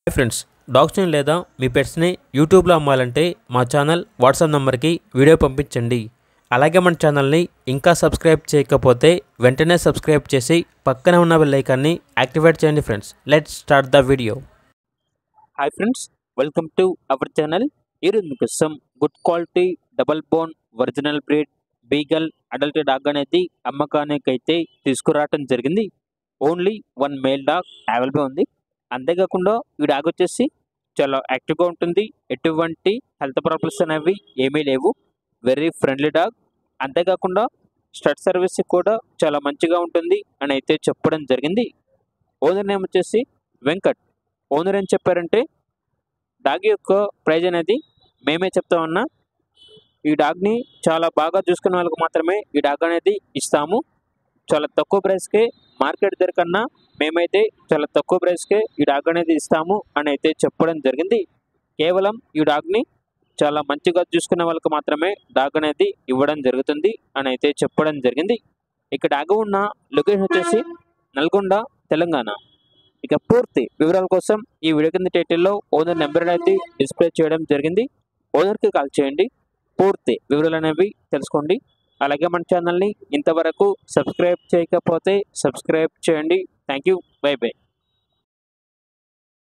hi friends డాగ్స్ని లేదా మీ పెట్స్ని యూట్యూబ్లో అమ్మాలంటే మా ఛానల్ వాట్సాప్ నెంబర్కి వీడియో పంపించండి అలాగే మన ఛానల్ని ఇంకా సబ్స్క్రైబ్ చేయకపోతే వెంటనే సబ్స్క్రైబ్ చేసి పక్కనే ఉన్న బెల్ ఐకాన్ని యాక్టివేట్ చేయండి friends let's start the video hi friends welcome to our channel ఈరోజు మీకోసం good quality double bone original breed beagle adult dog అనేది అమ్మకానికి అయితే తీసుకురావటం జరిగింది only one male dog available ఉంది అంతేకాకుండా ఈ డాగ్ వచ్చేసి చాలా యాక్టివ్గా ఉంటుంది ఎటువంటి హెల్త్ ప్రాబ్లమ్స్ అనేవి ఏమీ లేవు వెరీ ఫ్రెండ్లీ డాగ్ అంతేకాకుండా స్టడ్ సర్వీస్ కూడా చాలా మంచిగా ఉంటుంది అని అయితే చెప్పడం జరిగింది ఓనర్ నేమ్ వచ్చేసి వెంకట్ ఓనర్ ఏం చెప్పారంటే డాగ్ యొక్క ప్రైజ్ అనేది మేమే చెప్తా ఉన్నా ఈ డాగ్ని చాలా బాగా చూసుకునే వాళ్ళకి మాత్రమే ఈ డాగ్ అనేది ఇస్తాము చాలా తక్కువ ప్రైస్కే మార్కెట్ ధర కన్నా మేమైతే చాలా తక్కువ ప్రైస్కే ఈ డాగ్ అనేది ఇస్తాము అని అయితే చెప్పడం జరిగింది కేవలం ఈ డాగ్ని చాలా మంచిగా చూసుకునే వాళ్ళకి మాత్రమే డాగ్ అనేది ఇవ్వడం జరుగుతుంది అని అయితే చెప్పడం జరిగింది ఇక డాగ్ ఉన్న లొకేషన్ వచ్చేసి నల్గొండ తెలంగాణ ఇక పూర్తి వివరాల కోసం ఈ వీడియో కింద టైటిల్లో ఓనర్ నెంబర్ అనేది డిస్ప్లే చేయడం జరిగింది ఓనర్కి కాల్ చేయండి పూర్తి వివరాలు అనేవి తెలుసుకోండి అలాగే మన ఛానల్ని ఇంతవరకు సబ్స్క్రైబ్ చేయకపోతే సబ్స్క్రైబ్ చేయండి థ్యాంక్ యూ బై బై